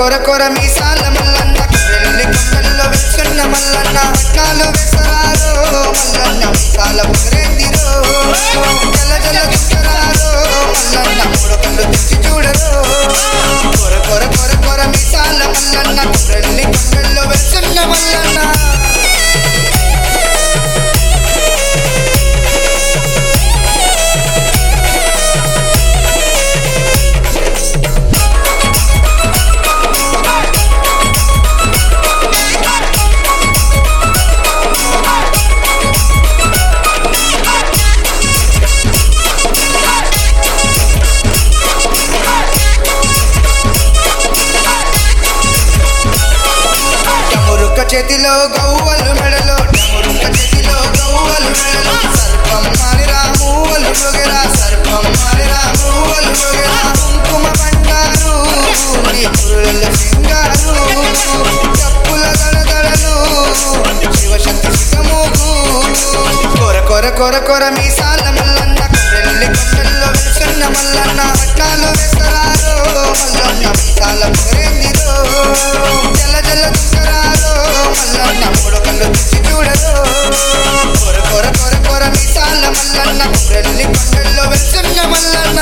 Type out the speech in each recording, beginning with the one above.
కొర కొర మీసాల మల్లన్న రెల్లి కొండల్లో వెచ్చున్న మల్లన్న పట్నాలు వెసరారో మల్లన్న మీసాల బుకరేందిరో జల జల దుక్కరారో మల్లన్న మూడు కళ్ళు తెచ్చి చూడరో కొర కొర కొర కొర మీసాల మల్లన్న రెల్లి కొండల్లో వెచ్చున్న మల్లన్న డమురుక చేతిలో గవ్వలు మెడలో డమురుక చేతిలో గవ్వలు మెడలో సర్పం మారిరా మూవలు మొగరా సర్పం మారిరా మూవలు మొగరా కుంకుమ బండారు నీ పురుల సింగారు చెప్పుల దడదడలు శివశక్తి శిఖమోగు కొర కొర కొర కొర మీసాల మల్లన్న రెల్లి కొండల్లో వెలుసున్న మల్లన్న పట్నాలు వేసరారో మల్లన్న మీసాల పొగరేందిరో జల జల దుక్కరారో మల్లన్న మూడు కళ్ళు తెచ్చి చూడరో కొర కొర కొర కొర మీసాల మల్లన్న రెల్లి కొండల్లో వెలుసున్న మల్లన్న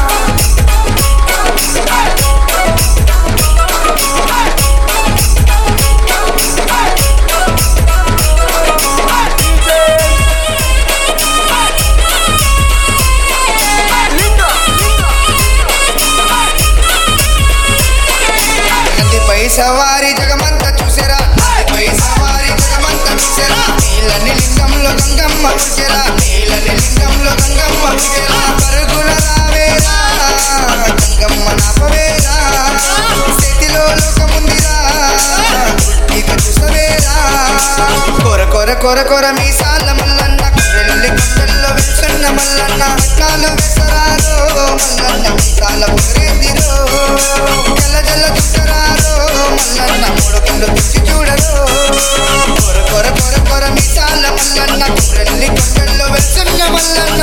నందిపై సవారి జగమంత చూసెరా నందిపై సవారి జగమంత చూసెరా నీళ్ళని లింగంలో గంగమ్మ చూసెరా నీళ్ళని లింగంలో గంగమ్మ చూసెరా పరుగుల రావేరా గంగమ్మ నాపవేరా చేతిలో లోకముందిరా ఇక చూసవేరా కొర కొర కొర కొర మీసాల మల్లన్న రెల్లి కొండల్లో వెలుసున్న మల్లన్న పట్నాలు వెసరారో మల్లన్న మీసాల పొగరేందిరో జల జల దుక్కరారో మల్లన్న మూడు కళ్ళు తెచ్చి చూడరో కొర కొర కొర కొర మీసాల మల్లన్న రెల్లి కొండల్లో వెలుసున్న మల్లన్న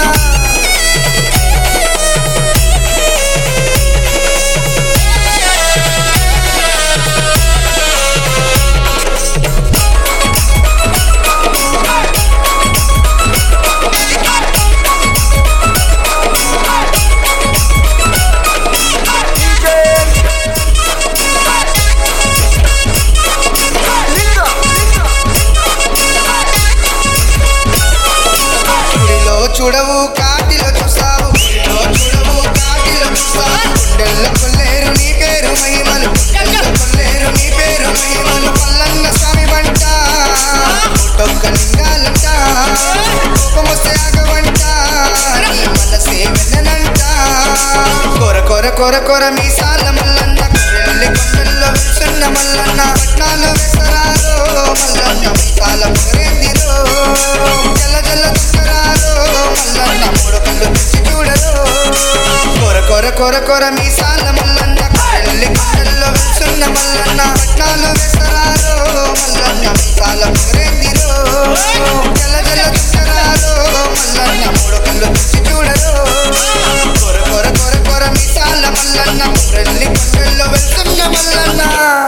గుడిలో చూడవు కాటిలో చూస్తావు గుడిలో చూడవు కాటిలో చూస్తావు గుండెల్లో కొల్లేరు నీ పేరు మహిమలు గుండెల్లో కొల్లేరు నీ పేరు మహిమలు పల్లన్న స్వామి వంట పుట్టొక్క లింగాలంట కోపమొస్తే ఆగవంట నీ మనసే వెన్ననంట కొర కొర కొర కొర మీసాల మల్లన్న రెల్లి కొండల్లో వెలుసున్న మల్లన్న పట్నాలు వేసరారో మల్లన్న మీసాల పొగరేందిరో జల జల దుక్కరారో మల్లన్న మూడు కళ్ళు తెచ్చి చూడరో కొర కొర కొర కొర మీసాల మల్లన్న రెల్లి కొండల్లో వెలుసున్న మల్లన్న పట్నాలు వేసరారో మల్లన్న మీసాల పొగరేందిరో జల జల దుక్కరారో మల్లన్న మూడు కళ్ళు తెచ్చి చూడరో కొర కొర కొర కొర మీసాల మల్లన్న రెల్లి కొండల్లో వెలుసున్న మల్లన్న